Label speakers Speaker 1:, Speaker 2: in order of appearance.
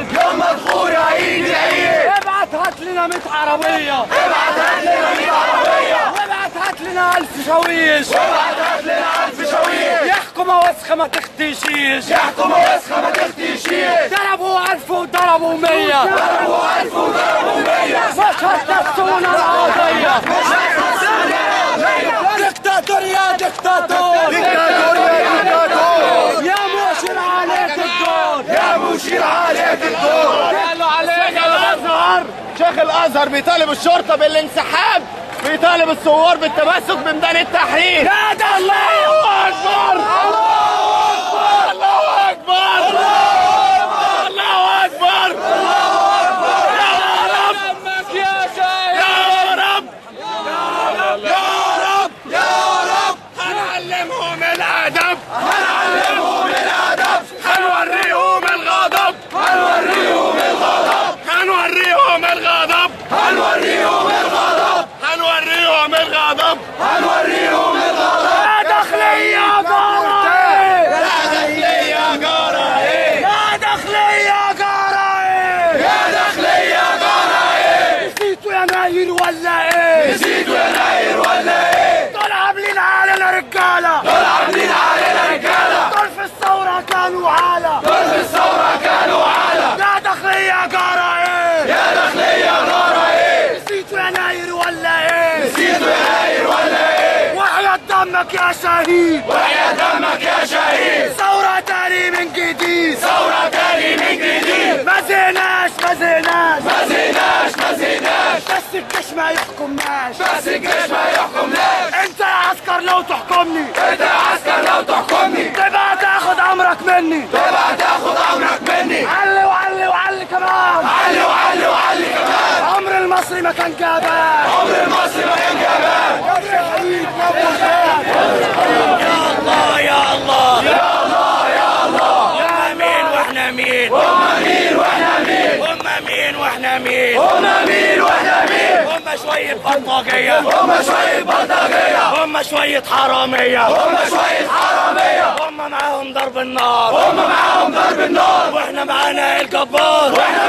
Speaker 1: عيد
Speaker 2: يوم مدخول يا عيد يا عيد
Speaker 1: ابعت هات لنا 100 عربية
Speaker 2: ابعت هات لنا 100 عربية
Speaker 1: وابعت هات لنا 1000 شويش
Speaker 2: وابعت هات لنا 1000 شويش
Speaker 1: يحكم وسخة ما تختشيش
Speaker 2: يحكم وسخة ما تختشيش
Speaker 1: ضربوا 1000 وضربوا 100
Speaker 2: ضربوا 1000 وضربوا 100
Speaker 1: مش هتنسونا القضية دكتاتور يا دكتاتور
Speaker 2: دكتاتور يا دكتاتور
Speaker 1: يا مشير عليك الدور
Speaker 2: يا مشير عليك الدور
Speaker 1: قالوا عليك الازهر
Speaker 3: شيخ الازهر بيطالب الشرطه بالانسحاب بيطالب الثوار بالتمسك بميدان التحرير
Speaker 1: يا ده
Speaker 3: الله اكبر الله اكبر الله اكبر يا رب
Speaker 1: دمك يا شايب
Speaker 3: يا رب
Speaker 2: يا رب يا رب
Speaker 3: هنعلمهم الادب
Speaker 2: هنعلمهم الادب
Speaker 3: هنوريهم الغضب
Speaker 2: هنوريهم الغضب
Speaker 3: هنوريهم الغضب
Speaker 2: هنوريهم الغضب
Speaker 3: هنوريهم الغضب
Speaker 2: هنوريهم الغضب
Speaker 1: يا داخلية قراي
Speaker 3: يا داخلية جارة ايه
Speaker 1: يا داخلية قراي
Speaker 2: يا داخلية جارة ايه
Speaker 1: نسيتوا يناير ولا ايه
Speaker 2: نسيتوا يناير ولا ايه
Speaker 1: دول عاملين علينا رجالة
Speaker 2: دول عاملين علينا رجالة
Speaker 1: دول في الثورة كانوا عالة
Speaker 2: دول في الثورة كانوا عالة
Speaker 1: يا داخلية قراي
Speaker 2: يا داخلية جارة ايه
Speaker 1: نسيتوا يناير ولا ايه
Speaker 2: نسيتوا يناير ولا ايه
Speaker 1: وحياة دمك يا شهيد
Speaker 2: وحياة دمك يا شهيد
Speaker 1: ثورة تاني من جديد
Speaker 2: ثورة تاني من جديد
Speaker 1: ما زيناش ما زيناش
Speaker 2: ما زيناش ما زيناش
Speaker 1: بس الجيش ما يحكمناش
Speaker 2: بس الجيش ما يحكمناش
Speaker 1: انت يا عسكر لو تحكمني
Speaker 2: انت يا عسكر لو تحكمني
Speaker 1: تبقى تاخد امرك مني
Speaker 2: تبقى تاخد امرك مني
Speaker 1: علي وعلي وعلي كمان
Speaker 2: علي وعلي وعلي كمان
Speaker 1: عمر المصري ما كان جبان
Speaker 2: عمر المصري ما كان جبان
Speaker 1: يا شهيد يا ابو خالد
Speaker 3: يا الله يا الله
Speaker 2: يا الله يا الله
Speaker 3: هم مين واحنا مين
Speaker 2: هم مين واحنا مين
Speaker 3: هم مين واحنا مين
Speaker 2: هم مين واحنا مين
Speaker 3: هم شوية بلطجية
Speaker 2: هم شوية بلطجية
Speaker 3: هم شوية حرامية
Speaker 2: هم شوية حرامية
Speaker 3: هم معاهم ضرب النار
Speaker 2: هم معاهم ضرب النار
Speaker 3: واحنا معانا الجبار
Speaker 2: واحنا